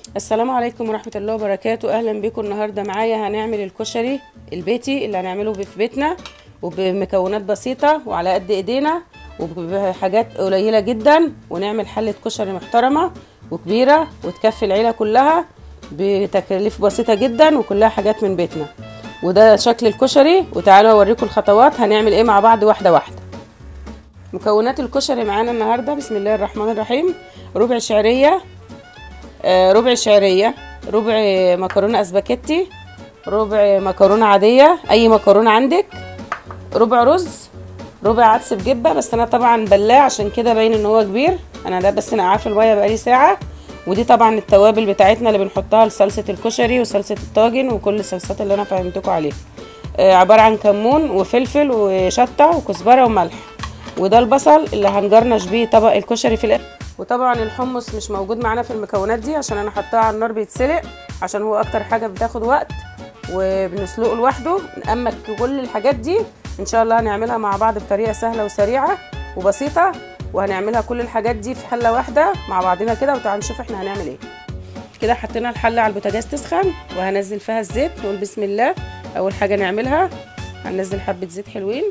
السلام عليكم ورحمة الله وبركاته أهلا بكم النهاردة معايا هنعمل الكشري البيتي اللي هنعمله في بيتنا وبمكونات بسيطة وعلى قد ايدينا وبحاجات قليلة جدا ونعمل حلة كشري محترمة وكبيرة وتكفي العيلة كلها بتكاليف بسيطة جدا وكلها حاجات من بيتنا وده شكل الكشري وتعالوا اوريكم الخطوات هنعمل ايه مع بعض واحدة واحدة مكونات الكشري معانا النهاردة بسم الله الرحمن الرحيم ربع شعرية آه، ربع شعرية ربع مكرونة اسباجيتي ربع مكرونة عادية اي مكرونة عندك ربع رز ربع عدس بجبة بس انا طبعا بلاه عشان كده باين ان هو كبير انا ده بس نقعاه في الميه بقالي ساعة ودي طبعا التوابل بتاعتنا اللي بنحطها لصلصة الكشري وصلصة الطاجن وكل الصلصات اللي انا فهمتكم عليها آه، عبارة عن كمون وفلفل وشطة وكزبرة وملح وده البصل اللي هنجرنش بيه طبق الكشري في الاخر وطبعا الحمص مش موجود معانا في المكونات دي عشان انا حطاه على النار بيتسلق عشان هو اكتر حاجه بتاخد وقت وبنسلقه لوحده اما كل الحاجات دي ان شاء الله هنعملها مع بعض بطريقه سهله وسريعه وبسيطه وهنعملها كل الحاجات دي في حله واحده مع بعضنا كده وتعالوا نشوف احنا هنعمل ايه كده حطينا الحله على البوتاجاز تسخن وهنزل فيها الزيت نقول بسم الله اول حاجه نعملها هننزل حبه زيت حلوين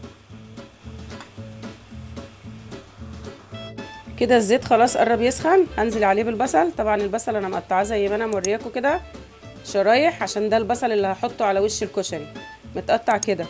كده الزيت خلاص قرب يسخن هنزل عليه بالبصل طبعا البصل انا مقطعاه زي ما انا مورياكم كده شرايح عشان ده البصل اللي هحطه على وش الكشري متقطع كده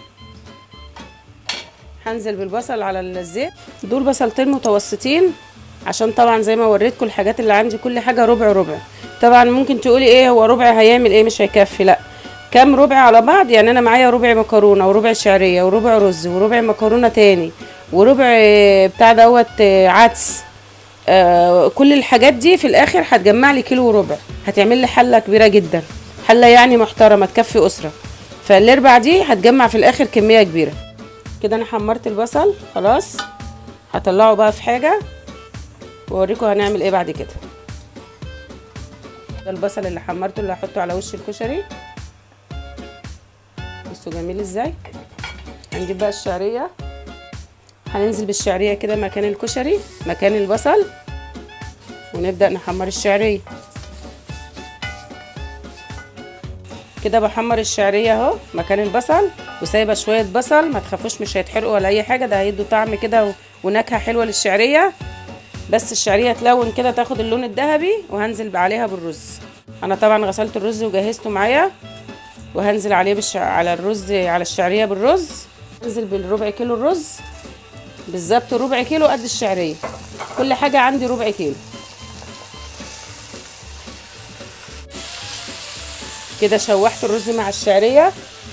هنزل بالبصل على الزيت دول بصلتين متوسطين عشان طبعا زي ما وريتكم الحاجات اللي عندي كل حاجه ربع ربع طبعا ممكن تقولي ايه هو ربع هيعمل ايه مش هيكفي لا كام ربع على بعض يعني انا معايا ربع مكرونه وربع شعريه وربع رز وربع مكرونه تاني وربع بتاع دوت عدس آه كل الحاجات دي في الاخر هتجمع لي كيلو وربع هتعمل لي حله كبيره جدا حله يعني محترمه تكفي اسره فالاربع دي هتجمع في الاخر كميه كبيره كده انا حمرت البصل خلاص هطلعه بقى في حاجه واوريكم هنعمل ايه بعد كده ده البصل اللي حمرته اللي هحطه على وش الكشري بصوا جميل ازاي هنجيب بقى الشعريه هننزل بالشعريه كده مكان الكشري مكان البصل ونبدا نحمر الشعريه كده بحمر الشعريه اهو مكان البصل وسايبه شويه بصل ما تخافوش مش هيتحرقوا ولا اي حاجه ده هيدوا طعم كده ونكهه حلوه للشعريه بس الشعريه تلون كده تاخد اللون الذهبي وهنزل عليها بالرز انا طبعا غسلت الرز وجهزته معايا وهنزل عليه بالش... على الرز على الشعريه بالرز انزل بالربع كيلو الرز بالظبط ربع كيلو قد الشعريه كل حاجه عندي ربع كيلو كده شوحت الرز مع الشعريه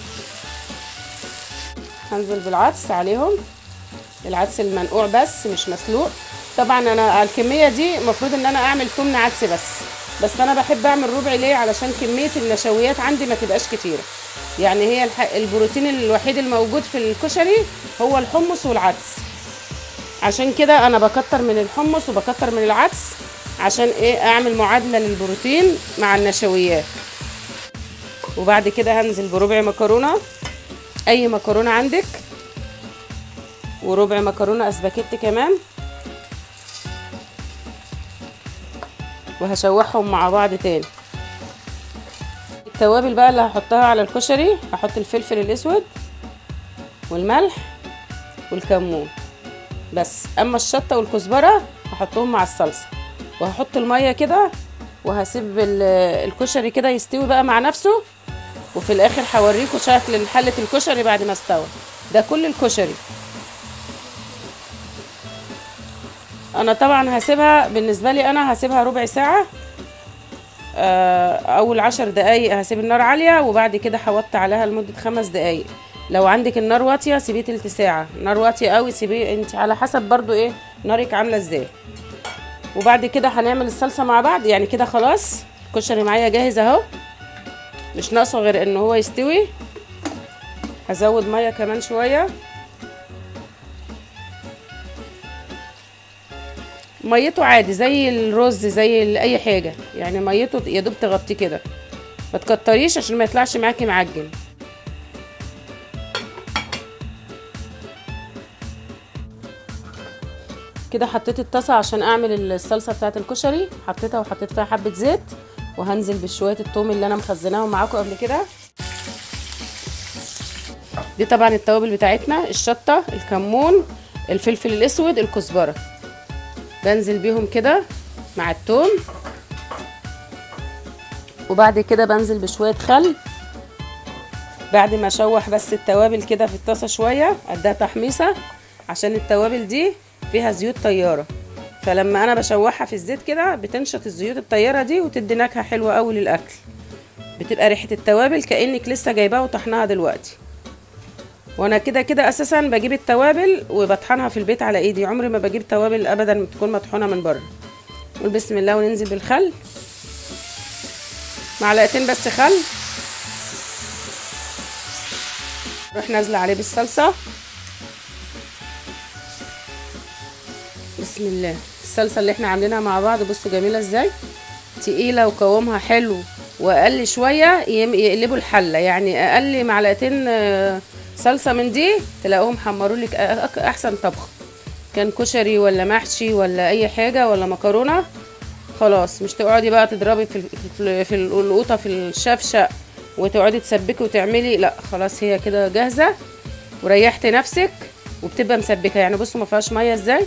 هنزل بالعدس عليهم العدس المنقوع بس مش مسلوق طبعا انا الكميه دي المفروض ان انا اعمل تمن عدس بس بس انا بحب اعمل ربع ليه علشان كميه النشويات عندي ما تبقاش كتيره يعني هي البروتين الوحيد الموجود في الكشري هو الحمص والعدس عشان كده انا بكتر من الحمص وبكتر من العدس عشان ايه اعمل معادله للبروتين مع النشويات وبعد كده هنزل بربع مكرونه اي مكرونه عندك وربع مكرونه اسباجيتي كمان وهشوحهم مع بعض تاني التوابل بقى اللي هحطها على الكشري هحط الفلفل الاسود والملح والكمون بس اما الشطه والكزبره هحطهم مع الصلصه وهحط الميه كده وهسيب الكشري كده يستوي بقى مع نفسه وفي الاخر هوريكم شكل حله الكشري بعد ما استوى ده كل الكشري انا طبعا هسيبها بالنسبه لي انا هسيبها ربع ساعه اول عشر دقايق هسيب النار عاليه وبعد كده هوطي عليها لمده خمس دقايق لو عندك النار واطيه سيبيه تلت ساعه نار واطيه قوي سيبيه انت على حسب برضو ايه نارك عامله ازاي وبعد كده هنعمل الصلصه مع بعض يعني كده خلاص الكشري معايا جاهز اهو مش ناقصه غير ان هو يستوي هزود ميه كمان شويه ميته عادي زي الرز زي اي حاجه يعني ميته يا دوب تغطيه كده ما تكتريش عشان ما يطلعش معاكي معجن كده حطيت الطاسه عشان اعمل الصلصه بتاعه الكشري حطيتها وحطيت فيها حبه زيت وهنزل بشويه التوم اللي انا مخزناهم معاكم قبل كده دي طبعا التوابل بتاعتنا الشطه الكمون الفلفل الاسود الكزبره بنزل بيهم كده مع التوم وبعد كده بنزل بشويه خل بعد ما اشوح بس التوابل كده في الطاسه شويه اديها تحميصه عشان التوابل دي فيها زيوت طياره فلما انا بشوحها في الزيت كده بتنشط الزيوت الطياره دي وتدي نكهه حلوه قوي للاكل بتبقى ريحه التوابل كانك لسه جايباها وطحناها دلوقتي وانا كده كده اساسا بجيب التوابل وبطحنها في البيت على ايدي عمري ما بجيب توابل ابدا تكون مطحونه من بره نقول بسم الله وننزل بالخل معلقتين بس خل نروح نازله عليه بالصلصه بسم الله الصلصه اللي احنا عاملينها مع بعض بصوا جميله ازاي تقيله وقوامها حلو واقل شويه يقلبوا الحله يعني اقل معلقتين صلصه من دي تلاقوهم حمروا لك احسن طبخ كان كشري ولا محشي ولا اي حاجه ولا مكرونه خلاص مش تقعدي بقى تضربي في في القوطه في الشفشه وتقعدي تسبكي وتعملي لا خلاص هي كده جاهزه وريحتي نفسك وبتبقى مسبكه يعني بصوا ما فيهاش ميه ازاي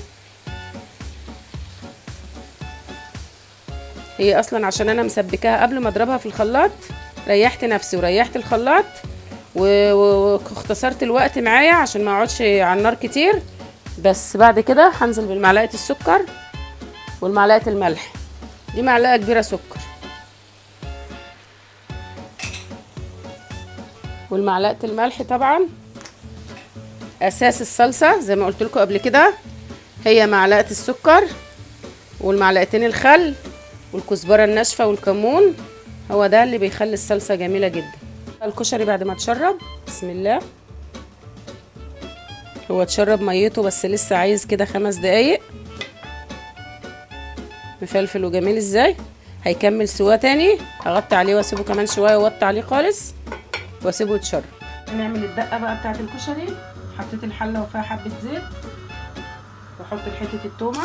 هي اصلا عشان انا مسبكاها قبل ما اضربها في الخلاط ريحت نفسي وريحت الخلاط واختصرت الوقت معايا عشان ما اقعدش على النار كتير بس بعد كده هنزل بالمعلقه السكر والمعلقه الملح دي معلقه كبيره سكر والمعلقه الملح طبعا اساس الصلصه زي ما قلت لكم قبل كده هي معلقه السكر والمعلقتين الخل والكزبره الناشفه والكمون هو ده اللي بيخلي الصلصه جميله جدا الكشري بعد ما اتشرب بسم الله هو اتشرب ميته بس لسه عايز كده خمس دقايق مفلفل وجميل ازاي هيكمل سوا تاني هغطي عليه واسيبه كمان شويه واوطي عليه خالص واسيبه يتشرب نعمل الدقه بقى بتاعه الكشري حطيت الحله وفيها حبه زيت واحط حته التومه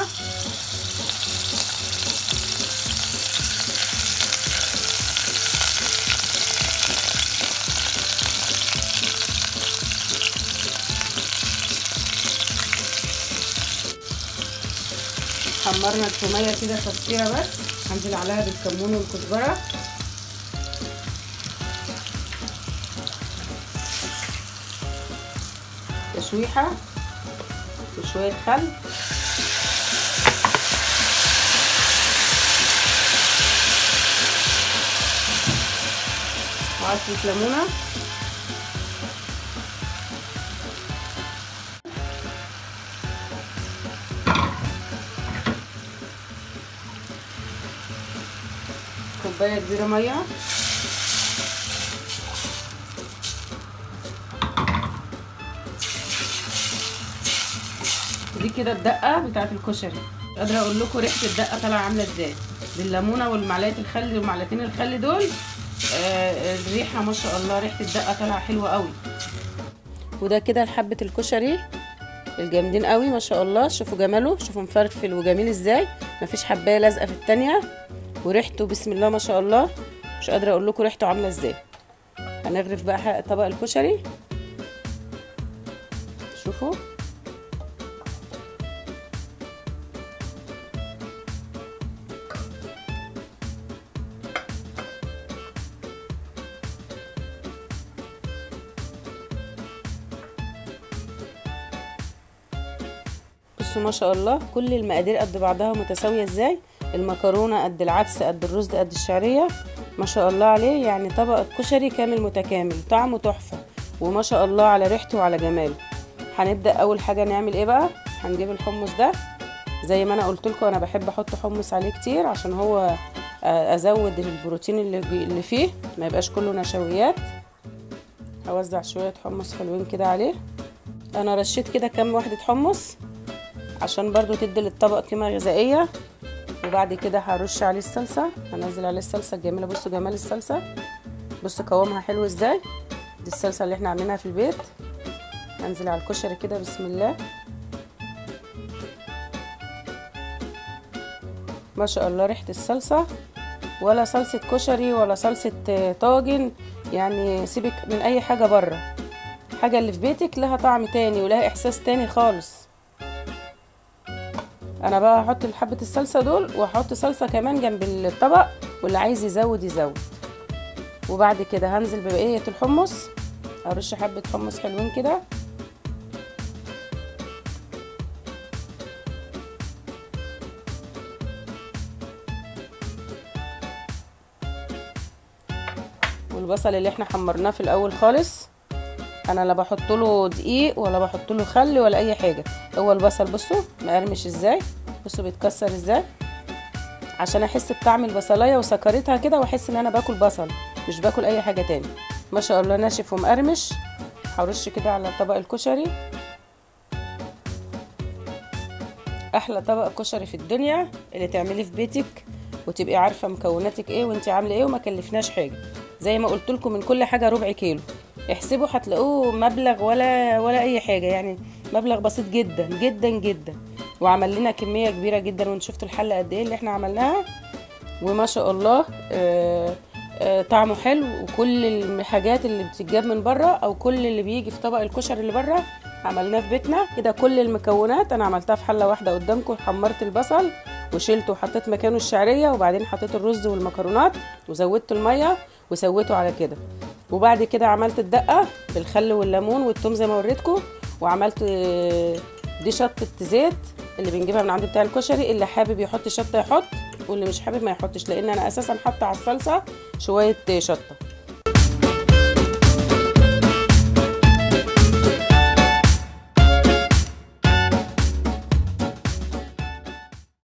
حمرنا التوميه كده تصفيه بس هنزل عليها بالكمون والكزبره تشويحه وشويه خل وعصره ليمونه كوبايه كبيره ميه دي كده الدقه بتاعه الكشري مش قادره اقول لكم ريحه الدقه طالعه عامله ازاي بالليمونه والمعلقه الخل ومعلقتين الخل دول آه الريحه ما شاء الله ريحه الدقه طالعه حلوه قوي وده كده حبه الكشري الجامدين قوي ما شاء الله شوفوا جماله شوفوا مفرفل وجميل ازاي مفيش حبايه لازقه في التانيه وريحته بسم الله ما شاء الله مش قادره اقول لكم ريحته عامله ازاي هنغرف بقى طبق الكشري شوفوا بصوا ما شاء الله كل المقادير قد بعضها متساويه ازاي المكرونه قد العدس قد الرز قد الشعريه ما شاء الله عليه يعني طبق كشري كامل متكامل طعمه تحفه وما شاء الله على ريحته وعلى جماله هنبدا اول حاجه نعمل ايه بقى هنجيب الحمص ده زي ما انا قلت لكم انا بحب احط حمص عليه كتير عشان هو ازود البروتين اللي اللي فيه ما يبقاش كله نشويات هوزع شويه حمص حلوين كده عليه انا رشيت كده كام واحده حمص عشان برضو تدي للطبق قيمه غذائيه وبعد كده هرش عليه الصلصه هنزل عليه الصلصه الجميله بصوا جمال الصلصه بصوا قوامها حلو ازاي دي الصلصه اللي احنا عاملينها في البيت هنزل على الكشري كده بسم الله ما شاء الله ريحه الصلصه ولا صلصة كشري ولا صلصة آه، طاجن يعني سيبك من اي حاجة بره الحاجة اللي في بيتك لها طعم تاني ولها احساس تاني خالص انا بقى هحط حبة الصلصة دول وهحط صلصة كمان جنب الطبق واللي عايز يزود يزود وبعد كده هنزل ببقية الحمص ارش حبة حمص حلوين كده والبصل اللي احنا حمرناه في الاول خالص انا لا بحط له دقيق ولا بحط له خل ولا اي حاجه هو البصل بصوا مقرمش ازاي بصوا بيتكسر ازاي عشان احس بطعم البصلايه وسكرتها كده واحس ان انا باكل بصل مش باكل اي حاجه تاني ما شاء الله ناشف ومقرمش هرش كده على طبق الكشري احلى طبق كشري في الدنيا اللي تعمليه في بيتك وتبقي عارفه مكوناتك ايه وانت عامله ايه وما كلفناش حاجه زي ما قلت لكم من كل حاجه ربع كيلو احسبوا هتلاقوه مبلغ ولا ولا اي حاجه يعني مبلغ بسيط جدا جدا جدا وعمل لنا كميه كبيره جدا وانتوا شفتوا الحله قد ايه اللي احنا عملناها وما شاء الله آه آه طعمه حلو وكل الحاجات اللي بتتجاب من بره او كل اللي بيجي في طبق الكشري اللي بره عملناه في بيتنا كده كل المكونات انا عملتها في حله واحده قدامكم حمرت البصل وشلته وحطيت مكانه الشعريه وبعدين حطيت الرز والمكرونات وزودت الميه وسويته على كده وبعد كده عملت الدقه بالخل والليمون والثوم زي ما وريتكم وعملت دي شطه زيت اللي بنجيبها من عند بتاع الكشري اللي حابب يحط شطه يحط واللي مش حابب ما يحطش لان انا اساسا حاطه على الصلصه شويه شطه